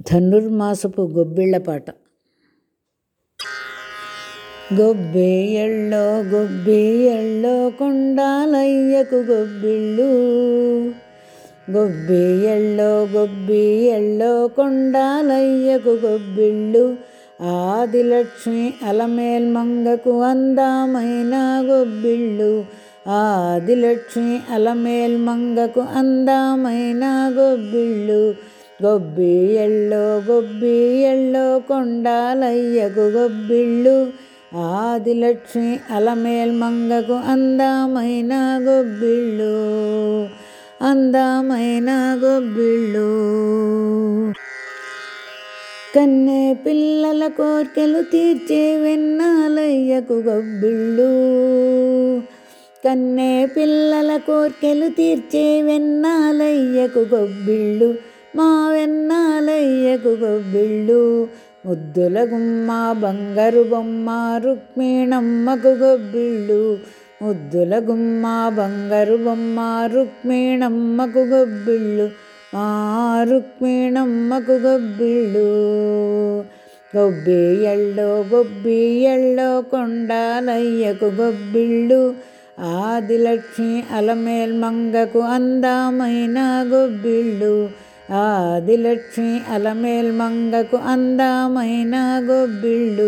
ధనుర్మాసపు గొబ్బిళ్ళ పాట గొబ్బేయళ్ళో గొబ్బేయళ్ళో కొండాలయ్యకు గొబ్బిళ్ళు గొబ్బేయళ్ళో గొబ్బేయళ్ళో కొండాలయ్యకు గొబ్బిళ్ళు ఆదిలక్ష్మి అలమేల్ మంగకు అందమైన గొబ్బిళ్ళు ఆదిలక్ష్మి అలమేల్ మంగకు అందమైన గొబ్బిళ్ళు గొబ్బిళ్ళో గొబ్బిళ్ళో కొండాలయ్యకు గొబ్బిళ్ళు ఆదిలక్ష్మి అలమేల్ మంగకు అందమైన గొబ్బిళ్ళు అందమైన గొబ్బిళ్ళు కన్నె పిల్లల కోర్కెలు తీర్చే వెన్నాలయ్యకు గొబ్బిళ్ళు కన్నె పిల్లల కోర్కెలు తీర్చే వెన్నాలయ్యకు గొబ్బిళ్ళు మా వెన్నాలయ్యకు గొబ్బిళ్ళు ముద్దుల గుమ్మ బంగారు బొమ్మ రుక్మిణమ్మకు గొబ్బిళ్ళు ముద్దుల గుమ్మ బంగారు బొమ్మ రుక్మిణమ్మకు గొబ్బిళ్ళు మా రుక్మిణమ్మకు గొబ్బిళ్ళు గొబ్బియళ్ళో గొబ్బియళ్ళో కొండాలయ్యకు గొబ్బిళ్ళు ఆదిలక్ష్మి అలమేల్ మంగకు అందమైన గొబ్బిళ్ళు ఆదిలక్ష్మి అలమేల్ మంగకు అందమైన గొబ్బిళ్ళు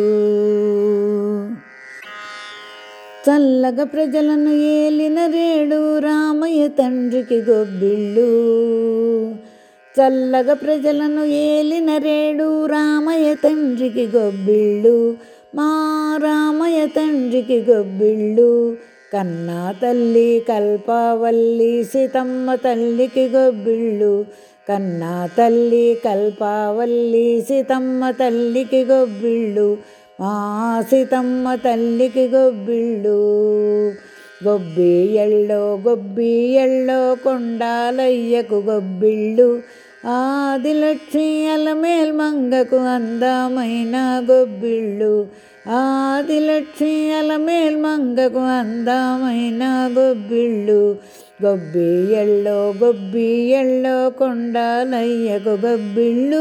చల్లగా ప్రజలను ఏలిన రేడు రామయ్య తండ్రికి గొబ్బిళ్ళు చల్లగా ప్రజలను ఏలిన రేడు రామయ్య తండ్రికి గొబ్బిళ్ళు మా రామయ్య తండ్రికి గొబ్బిళ్ళు కన్నా తల్లి కల్పావల్లి సీతమ్మ తల్లికి గొబ్బిళ్ళు కన్నా తల్లి కల్పావల్లి సీతమ్మ తల్లికి గొబ్బిళ్ళు మా సీతమ్మ తల్లికి గొబ్బిళ్ళు గొబ్బియళ్ళో గొబ్బియళ్ళో కొండాలయ్యకు గొబ్బిళ్ళు ఆదిలక్ష్మి అలమేల్ మంగకు అందమైన గొబ్బిళ్ళు ఆదిలక్ష్మి అలమేల్ మంగకు అందమైన గొబ్బిళ్ళు గొబ్బియళ్ళో గొబ్బియళ్ళో కొండాలయ్యకు గొబ్బిళ్ళు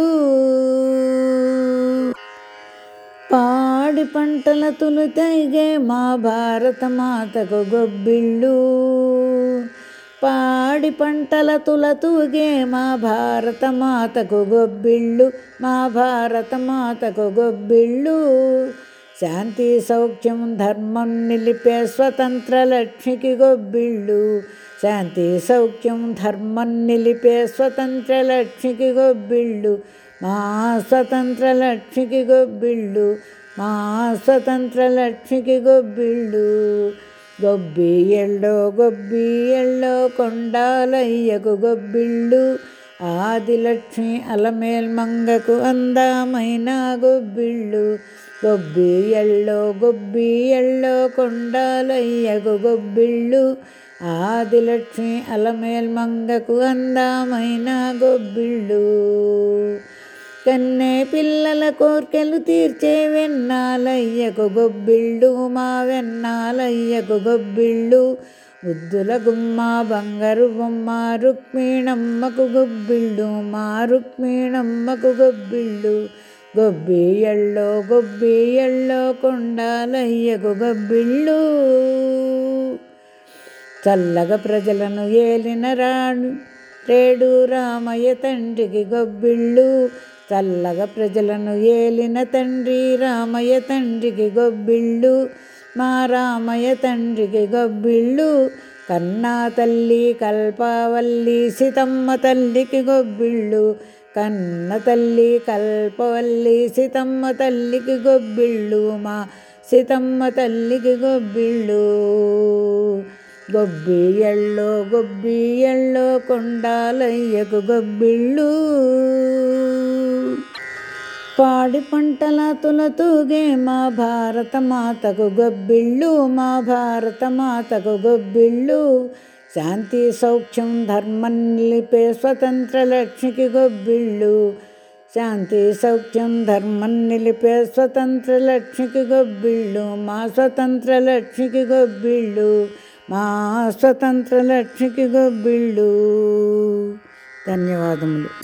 పాడి పంటల తులుతైగే మా భారత మాతకు గొబ్బిళ్ళు పాడి పంటల తులతూగే మా భారత మాతకు గొబ్బిళ్ళు మా భారత మాతకు గొబ్బిళ్ళు శాంతి సౌఖ్యం ధర్మం నిలిపే స్వతంత్ర లక్ష్మికి గొబ్బిళ్ళు శాంతి సౌఖ్యం ధర్మం నిలిపే స్వతంత్ర లక్ష్మికి గొబ్బిళ్ళు మా స్వతంత్ర లక్ష్మికి గొబ్బిళ్ళు మా స్వతంత్ర లక్ష్మికి గొబ్బిళ్ళు గొబ్బియళ్ళో గొబ్బియళ్ళో కొండాలయ్యకు గొబ్బిళ్ళు ఆదిలక్ష్మి అలమేల్ మంగకు అందమైన గొబ్బిళ్ళు గొబ్బియళ్ళో గొబ్బియళ్ళో కొండాలయ్యకు గొబ్బిళ్ళు ఆదిలక్ష్మి అలమేల్ మంగకు అందమైన గొబ్బిళ్ళు కన్నె పిల్లల కోర్కెలు తీర్చే వెన్నాలయ్యకు గొబ్బిళ్ళు మా వెన్నాలయ్యకు గొబ్బిళ్ళు ముద్దుల గుమ్మ బంగారు బొమ్మ రుక్మిణమ్మకు గొబ్బిళ్ళు మా రుక్మిణమ్మకు గొబ్బిళ్ళు గొబ్బియళ్ళో గొబ్బియళ్ళో కొండాలయ్యకు గొబ్బిళ్ళు చల్లగా ప్రజలను ఏలిన రాడు రేడు రామయ్య తండ్రికి గొబ్బిళ్ళు చల్లగా ప్రజలను ఏలిన తండ్రి రామయ్య తండ్రికి గొబ్బిళ్ళు మా రామయ్య తండ్రికి గొబ్బిళ్ళు కన్నా తల్లి కల్పవల్లి సీతమ్మ తల్లికి గొబ్బిళ్ళు కన్న తల్లి కల్పవల్లి సీతమ్మ తల్లికి గొబ్బిళ్ళు మా సీతమ్మ తల్లికి గొబ్బిళ్ళు గొబ్బియళ్ళో గొబ్బియళ్ళో కొండాలయ్యకు గొబ్బిళ్ళు పాడి పంటల తులతూగే మా భారత మాతకు గొబ్బిళ్ళు మా భారత మాతకు గొబ్బిళ్ళు శాంతి సౌఖ్యం ధర్మం నిలిపే స్వతంత్ర లక్ష్మికి గొబ్బిళ్ళు శాంతి సౌఖ్యం ధర్మం నిలిపే స్వతంత్ర లక్ష్మికి గొబ్బిళ్ళు మా స్వతంత్ర లక్ష్మికి గొబ్బిళ్ళు మా స్వతంత్ర లక్ష్మికి గొబ్బిళ్ళు ధన్యవాదములు